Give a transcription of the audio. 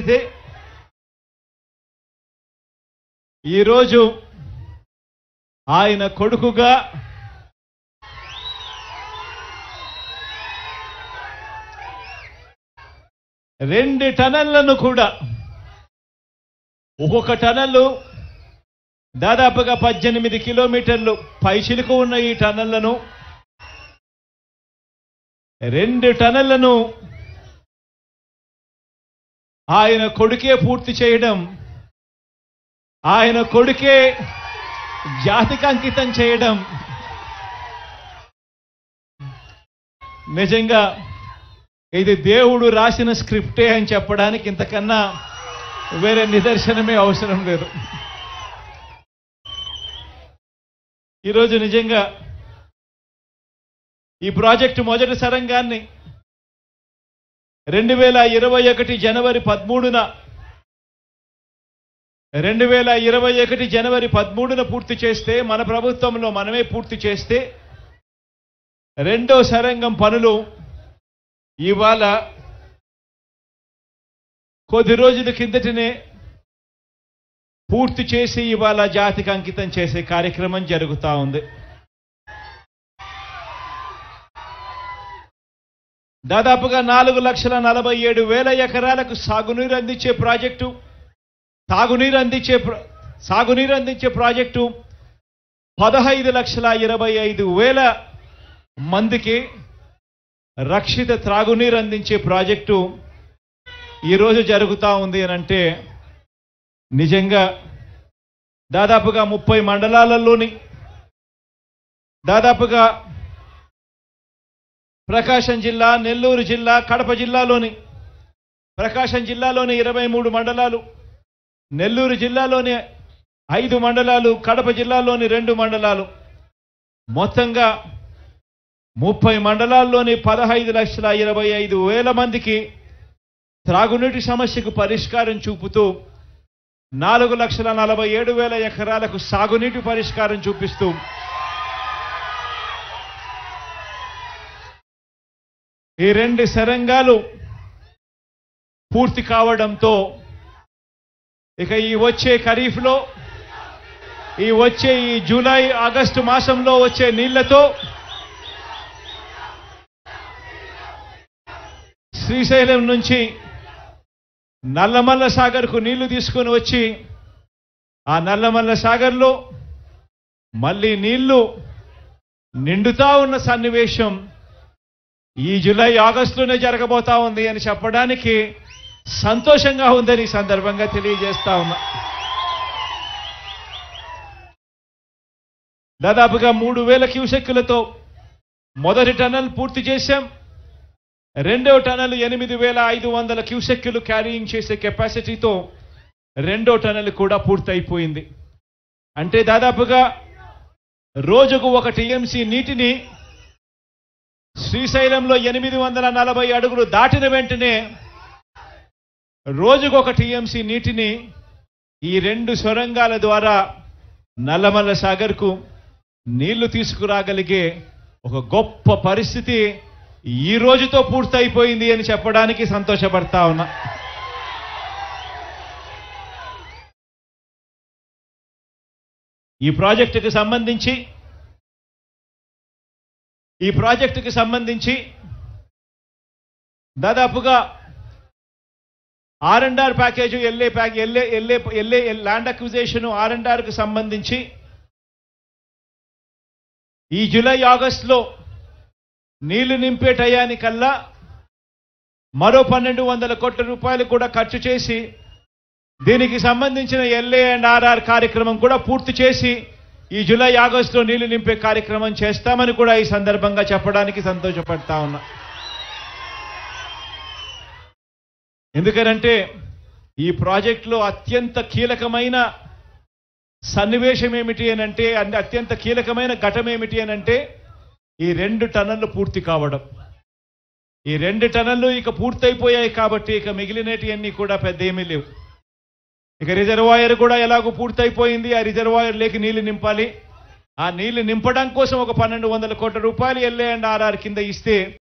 జరిగితే ఈరోజు ఆయన కొడుకుగా రెండు టనళ్లను కూడా ఒక్కొక్క టనల్లు దాదాపుగా పద్దెనిమిది కిలోమీటర్లు పైచిలుకు ఉన్న ఈ టనళ్లను రెండు టనళ్లను ఆయన కొడుకే పూర్తి చేయడం ఆయన కొడుకే జాతికి అంకితం చేయడం నిజంగా ఇది దేవుడు రాసిన స్క్రిప్టే అని చెప్పడానికి ఇంతకన్నా వేరే నిదర్శనమే అవసరం లేదు ఈరోజు నిజంగా ఈ ప్రాజెక్టు మొదటి సరంగాన్ని రెండు వేల ఇరవై ఒకటి జనవరి పదమూడున రెండు వేల ఇరవై ఒకటి జనవరి పదమూడున పూర్తి చేస్తే మన ప్రభుత్వంలో మనమే పూర్తి చేస్తే రెండో సరంగం పనులు ఇవాళ కొద్ది రోజుల కిందటనే పూర్తి చేసి ఇవాళ జాతికి అంకితం చేసే కార్యక్రమం జరుగుతూ ఉంది దాదాపుగా నాలుగు లక్షల నలభై ఏడు వేల ఎకరాలకు సాగునీరు అందించే ప్రాజెక్టు తాగునీరు అందించే ప్ర- సాగునీరు అందించే ప్రాజెక్టు పదహైదు లక్షల ఇరవై ఐదు వేల మందికి రక్షిత త్రాగునీరు అందించే ప్రాజెక్టు ఈరోజు జరుగుతూ ఉంది అని అంటే నిజంగా దాదాపుగా ముప్పై మండలాలలోని దాదాపుగా ప్రకాశం జిల్లా నెల్లూరు జిల్లా కడప జిల్లాలోని ప్రకాశం జిల్లాలోని ఇరవై మూడు మండలాలు నెల్లూరు జిల్లాలోని ఐదు మండలాలు కడప జిల్లాలోని రెండు మండలాలు మొత్తంగా ముప్పై మండలాల్లోని పదహైదు లక్షల ఇరవై ఐదు వేల మందికి త్రాగునీటి సమస్యకు పరిష్కారం చూపుతూ నాలుగు లక్షల నలభై ఏడు వేల ఎకరాలకు సాగునీటి పరిష్కారం చూపిస్తూ ఈ రెండు సరంగాలు పూర్తి కావడంతో ఇక ఈ వచ్చే ఖరీఫ్లో ఈ వచ్చే ఈ జూలై ఆగస్టు మాసంలో వచ్చే నీళ్లతో శ్రీశైలం నుంచి నల్లమల్ల సాగర్కు నీళ్లు తీసుకొని వచ్చి ఆ నల్లమల్ల సాగర్లో మళ్ళీ నీళ్లు నిండుతా ఉన్న సన్నివేశం ఈ జూలై ఆగస్టులోనే జరగబోతా ఉంది అని చెప్పడానికి సంతోషంగా ఉందని ఈ సందర్భంగా తెలియజేస్తా ఉన్నా దాదాపుగా మూడు వేల క్యూసెక్కులతో మొదటి టనల్ పూర్తి చేశాం రెండో టనల్ ఎనిమిది వేల ఐదు వందల క్యూసెక్కులు క్యారీయింగ్ చేసే కెపాసిటీతో రెండో టనల్ కూడా పూర్తయిపోయింది అంటే దాదాపుగా రోజుకు ఒక టీఎంసీ నీటిని శ్రీశైలంలో ఎనిమిది వందల నలభై అడుగులు దాటిన వెంటనే రోజుకు ఒక టీఎంసీ నీటిని ఈ రెండు సొరంగాల ద్వారా నల్లమల్ల సాగర్కు నీళ్లు తీసుకురాగలిగే ఒక గొప్ప పరిస్థితి ఈ రోజుతో పూర్తయిపోయింది అని చెప్పడానికి సంతోషపడతా ఉన్నా ఈ ప్రాజెక్టుకు సంబంధించి ఈ ప్రాజెక్టుకి సంబంధించి దాదాపుగా R and R package LA pack LA LA LA land acquisition R and ఆర్కి సంబంధించి ఈ జూలై ఆగస్టులో నీళ్లు నింపే టయానికల్లా మరో పన్నెండు వందల కోట్ల రూపాయలు కూడా ఖర్చు చేసి దీనికి సంబంధించిన ఎల్ఏ అండ్ ఆర్ఆర్ కార్యక్రమం కూడా పూర్తి చేసి ఈ జూలై ఆగస్టులో నీళ్లు నింపే కార్యక్రమం చేస్తామని కూడా ఈ సందర్భంగా చెప్పడానికి సంతోషపడతా ఉన్నా ఎందుకనంటే ఈ ప్రాజెక్టులో అత్యంత కీలకమైన సన్నివేశం ఏమిటి అని అంటే అన్ని అత్యంత కీలకమైన ఘటం ఏమిటి అని అంటే ఈ రెండు టన్నులు పూర్తి కావడం ఈ రెండు టన్నులు ఇక పూర్తయిపోయాయి కాబట్టి ఇక మిగిలినటివన్నీ కూడా పెద్ద ఏమీ లేవు ఇక రిజర్వాయర్ కూడా ఎలాగో పూర్తయిపోయింది ఆ రిజర్వాయర్ లేకి నీళ్లు నింపాలి ఆ నీళ్లు నింపడం కోసం ఒక పన్నెండు వందల కోట్ల రూపాయలు ఎల్ఏ అండ్ ఆర్ఆర్ కింద ఇస్తే